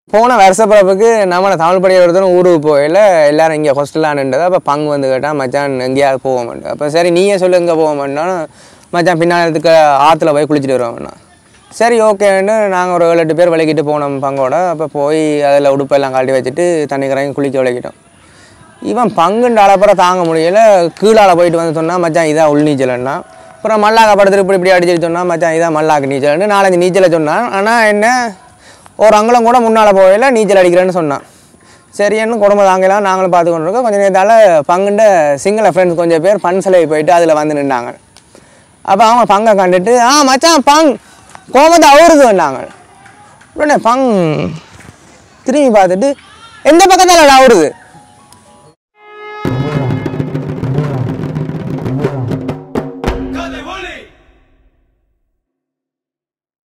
போன வருஷ பிறப்புக்கு நம்ம தமிழ் படிக்க ஒருத்தரும் ஊருக்கு போகல எல்லாரும் இங்கே ஹாஸ்டலானுன்றது அப்போ பங்கு வந்து கேட்டால் மச்சான் எங்கேயாவது போக மாட்டேன் அப்போ சரி நீயே சொல்லு எங்கே போக மாட்டோம் மச்சான் பின்னாலத்துக்கு ஆற்றுல போய் குளிச்சுட்டு வருவோம்னா சரி ஓகேன்னு நாங்கள் ஒரு ஏழு எட்டு பேர் விளக்கிட்டு போனோம் பங்கோட அப்போ போய் அதில் உடுப்பெல்லாம் கழட்டி வச்சுட்டு தண்ணி கரையும் குளிக்க விளக்கிட்டோம் இவன் பங்குன்ற அளப்புறம் தாங்க முடியல கீழால போயிட்டு வந்து சொன்னா மச்சான் இதான் உள் நீச்சல்னா அப்புறம் மல்லாக்க படத்தில் இப்படி இப்படி அடிச்சுட்டு சொன்னா மச்சான் இதான் மல்லாக்கு நீச்சல்னு நாலஞ்சு நீச்சலை சொன்னான் ஆனால் என்ன ஒரு அங்குலம் கூட முன்னால் போகல நீச்சல் அடிக்கிறேன்னு சொன்னான் சரின்னு குடும்பம் தாங்கலாம் நாங்களும் பார்த்து கொண்டு இருக்கோம் கொஞ்சம் நேரத்தால் பங்குண்ட சிங்கள ஃப்ரெண்ட்ஸ் கொஞ்சம் பேர் பன் சிலை போயிட்டு அதில் வந்து நின்றாங்க அப்போ அவங்க பங்கை கண்டுட்டு ஆ மச்சான் பங் கோமத்தை அவருதுன்னாங்க உடனே பங் திரும்பி பார்த்துட்டு எந்த பக்கத்தால் அவருது